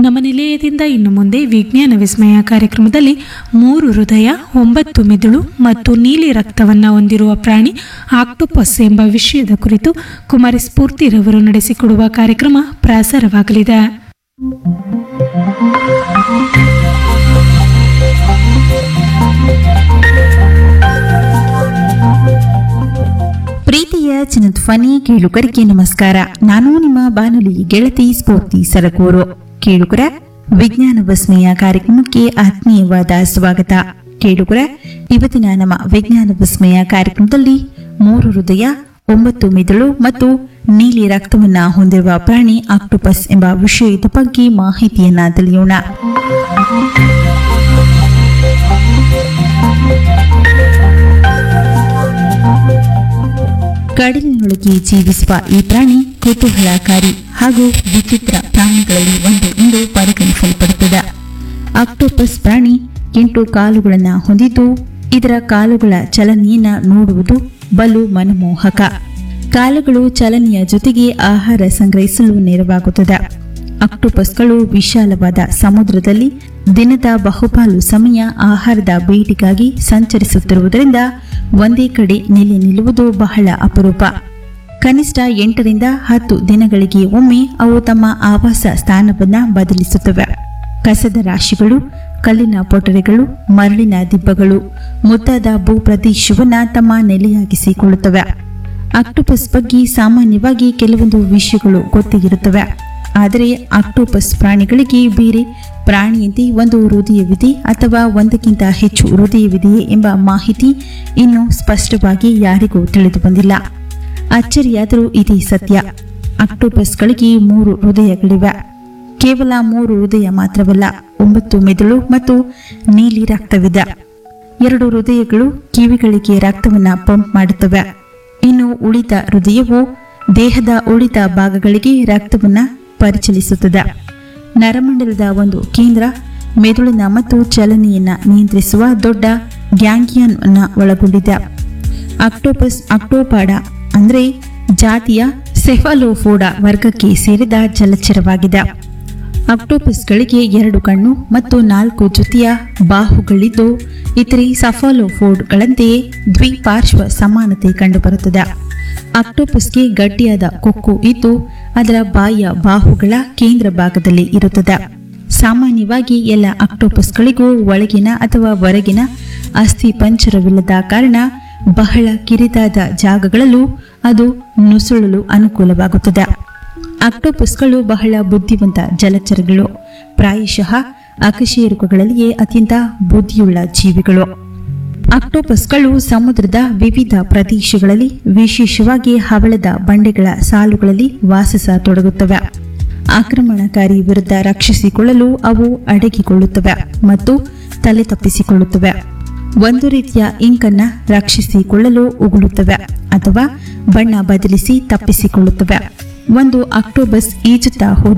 ನಮ್ಮ ನಿಲಯದಿಂದ ಇನ್ನು ಮುಂದೆ ವಿಜ್ಞಾನ ವಿಸ್ಮಯ ಕಾರ್ಯಕ್ರಮದಲ್ಲಿ ಮೂರು ಹೃದಯ ಒಂಬತ್ತು ಮಿದುಳು ಮತ್ತು ನೀಲಿ ರಕ್ತವನ್ನು ಹೊಂದಿರುವ ಪ್ರಾಣಿ ಆಕ್ಟೋಪಸ್ ಎಂಬ ವಿಷಯದ ಕುರಿತು ಕುಮಾರಿ ಸ್ಫೂರ್ತಿರವರು ನಡೆಸಿಕೊಡುವ ಕಾರ್ಯಕ್ರಮ ಪ್ರಸಾರವಾಗಲಿದೆ ಪ್ರೀತಿಯ ಚಿನ್ನಧ್ವನಿ ಕೇಳುಗರಿಗೆ ನಮಸ್ಕಾರ ನಾನು ನಿಮ್ಮ ಬಾನುಲಿ ಗೆಳತಿ ಸ್ಫೂರ್ತಿ ಸರಗೂರು ಕೇಳುಗರ ವಿಜ್ಞಾನ ವಿಸ್ಮಯ ಕಾರ್ಯಕ್ರಮಕ್ಕೆ ಆತ್ಮೀಯವಾದ ಸ್ವಾಗತ ಕೇಳುಗರ ಇವತ್ತಿನ ನಮ್ಮ ವಿಜ್ಞಾನ ವಿಸ್ಮಯ ಕಾರ್ಯಕ್ರಮದಲ್ಲಿ ಮೂರು ಹೃದಯ ಒಂಬತ್ತು ಮಿದುಳು ಮತ್ತು ನೀಲಿ ರಕ್ತವನ್ನ ಹೊಂದಿರುವ ಪ್ರಾಣಿ ಆಕ್ಟೋಪಸ್ ಎಂಬ ವಿಷಯದ ಬಗ್ಗೆ ಮಾಹಿತಿಯನ್ನ ತಿಳಿಯೋಣ ಕಡಲಿನೊಳಗೆ ಜೀವಿಸುವ ಈ ಪ್ರಾಣಿ ಕುತೂಹಲಕಾರಿ ಹಾಗೂ ವಿಚಿತ್ರ ಪ್ರಾಣಿಗಳಲ್ಲಿ ಒಂದು ಎಂದು ಪರಿಗಣಿಸಲ್ಪಡುತ್ತದೆ ಆಕ್ಟೋಪಸ್ ಪ್ರಾಣಿ ಎಂಟು ಕಾಲುಗಳನ್ನು ಹೊಂದಿದ್ದು ಇದರ ಕಾಲುಗಳ ಚಲನೆಯನ್ನ ನೋಡುವುದು ಬಲು ಮನಮೋಹಕ ಕಾಲುಗಳು ಚಲನೆಯ ಜೊತೆಗೆ ಆಹಾರ ಸಂಗ್ರಹಿಸಲು ನೆರವಾಗುತ್ತದೆ ಆಕ್ಟೋಪಸ್ಗಳು ವಿಶಾಲವಾದ ಸಮುದ್ರದಲ್ಲಿ ದಿನದ ಬಹುಪಾಲು ಸಮಯ ಆಹಾರದ ಬೇಟೆಗಾಗಿ ಸಂಚರಿಸುತ್ತಿರುವುದರಿಂದ ಒಂದೇ ಕಡೆ ನೆಲೆ ನಿಲ್ಲುವುದು ಬಹಳ ಅಪರೂಪ ಕನಿಷ್ಠ ಎಂಟರಿಂದ ಹತ್ತು ದಿನಗಳಿಗೆ ಒಮ್ಮೆ ಅವು ತಮ್ಮ ಆವಾಸ ಸ್ಥಾನವನ್ನ ಬದಲಿಸುತ್ತವೆ ಕಸದ ರಾಶಿಗಳು ಕಲ್ಲಿನ ಪೊಟರೆಗಳು ಮರಳಿನ ದಿಬ್ಬಗಳು ಮುದ್ದಾದ ಭೂಪ್ರದೇಶವನ್ನ ತಮ್ಮ ನೆಲೆಯಾಗಿಸಿಕೊಳ್ಳುತ್ತವೆ ಆಕ್ಟೋಪಸ್ ಬಗ್ಗೆ ಸಾಮಾನ್ಯವಾಗಿ ಕೆಲವೊಂದು ವಿಷಯಗಳು ಗೊತ್ತಿರುತ್ತವೆ ಆದರೆ ಆಕ್ಟೋಪಸ್ ಪ್ರಾಣಿಗಳಿಗೆ ಬೇರೆ ಪ್ರಾಣಿಯಂತೆ ಒಂದು ಹೃದಯವಿದೆ ಅಥವಾ ಒಂದಕ್ಕಿಂತ ಹೆಚ್ಚು ಹೃದಯವಿದೆಯೇ ಎಂಬ ಮಾಹಿತಿ ಇನ್ನೂ ಸ್ಪಷ್ಟವಾಗಿ ಯಾರಿಗೂ ತಿಳಿದು ಬಂದಿಲ್ಲ ಅಚ್ಚರಿಯಾದರೂ ಇದೇ ಸತ್ಯ ಆಕ್ಟೋಪಸ್ಗಳಿಗೆ ಮೂರು ಹೃದಯಗಳಿವೆ ಕೇವಲ ಮೂರು ಹೃದಯ ಮಾತ್ರವಲ್ಲ ಒಂಬತ್ತು ಮೆದುಳು ಮತ್ತು ನೀಲಿ ರಕ್ತವಿದೆ ಎರಡು ಹೃದಯಗಳು ಕಿವಿಗಳಿಗೆ ರಕ್ತವನ್ನ ಪಂಪ್ ಮಾಡುತ್ತವೆ ಇನ್ನು ಉಳಿದ ಹೃದಯವು ದೇಹದ ಉಳಿದ ಭಾಗಗಳಿಗೆ ರಕ್ತವನ್ನ ಪರಿಚಲಿಸುತ್ತದೆ ನರಮಂಡಲದ ಒಂದು ಕೇಂದ್ರ ಮೆದುಳಿನ ಮತ್ತು ಚಲನೆಯನ್ನ ನಿಯಂತ್ರಿಸುವ ದೊಡ್ಡ ಗ್ಯಾಂಗಿಯನ್ ಅನ್ನ ಒಳಗೊಂಡಿದೆ ಆಕ್ಟೋಪಸ್ ಅಕ್ಟೋಪಾಡ ಅಂದ್ರೆ ಜಾತಿಯ ಸೆಫಾಲೋಫೋಡಾ ವರ್ಗಕ್ಕೆ ಸೇರಿದ ಜಲಚರವಾಗಿದೆ ಆಕ್ಟೋಪಸ್ಗಳಿಗೆ ಎರಡು ಕಣ್ಣು ಮತ್ತು ನಾಲ್ಕು ಜೊತೆಯ ಬಾಹುಗಳಿದ್ದು ಇತರೆ ಸಫಾಲೋಫೋಡ್ಗಳಂತೆಯೇ ದ್ವಿಪಾರ್ಶ್ವ ಸಮಾನತೆ ಕಂಡುಬರುತ್ತದೆ ಆಕ್ಟೋಪಸ್ಗೆ ಗಟ್ಟಿಯಾದ ಕೊಕ್ಕು ಇದ್ದು ಅದರ ಬಾಯಿಯ ಬಾಹುಗಳ ಕೇಂದ್ರ ಭಾಗದಲ್ಲಿ ಇರುತ್ತದೆ ಸಾಮಾನ್ಯವಾಗಿ ಎಲ್ಲ ಆಕ್ಟೋಪಸ್ಗಳಿಗೂ ಒಳಗಿನ ಅಥವಾ ಹೊರಗಿನ ಅಸ್ಥಿ ಪಂಜರವಿಲ್ಲದ ಕಾರಣ ಬಹಳ ಕಿರಿದಾದ ಜಾಗಗಳಲ್ಲೂ ಅದು ನುಸುಳಲು ಅನುಕೂಲವಾಗುತ್ತದೆ ಆಕ್ಟೋಪಸ್ಗಳು ಬಹಳ ಬುದ್ಧಿವಂತ ಜಲಚರಗಳು ಪ್ರಾಯಶಃ ಅಕಶೇರುಕಗಳಲ್ಲಿಯೇ ಅತ್ಯಂತ ಬುದ್ಧಿಯುಳ್ಳ ಜೀವಿಗಳು ಆಕ್ಟೋಪಸ್ಗಳು ಸಮುದ್ರದ ವಿವಿಧ ಪ್ರದೇಶಗಳಲ್ಲಿ ವಿಶೇಷವಾಗಿ ಹವಳದ ಬಂಡೆಗಳ ಸಾಲುಗಳಲ್ಲಿ ವಾಸಿಸತೊಡಗುತ್ತವೆ ಆಕ್ರಮಣಕಾರಿ ವಿರುದ್ಧ ರಕ್ಷಿಸಿಕೊಳ್ಳಲು ಅವು ಅಡಗಿಕೊಳ್ಳುತ್ತವೆ ಮತ್ತು ತಲೆ ತಪ್ಪಿಸಿಕೊಳ್ಳುತ್ತವೆ ಒಂದು ರೀತಿಯ ಇಂಕನ್ನ ರಕ್ಷಿಸಿಕೊಳ್ಳಲು ಉಗುಳುತ್ತವೆ ಅಥವಾ ಬಣ್ಣ ಬದಲಿಸಿ ತಪ್ಪಿಸಿಕೊಳ್ಳುತ್ತವೆ ಒಂದು ಆಕ್ಟೋಬಸ್ ಈಜುತ್ತಾ ಹೋದ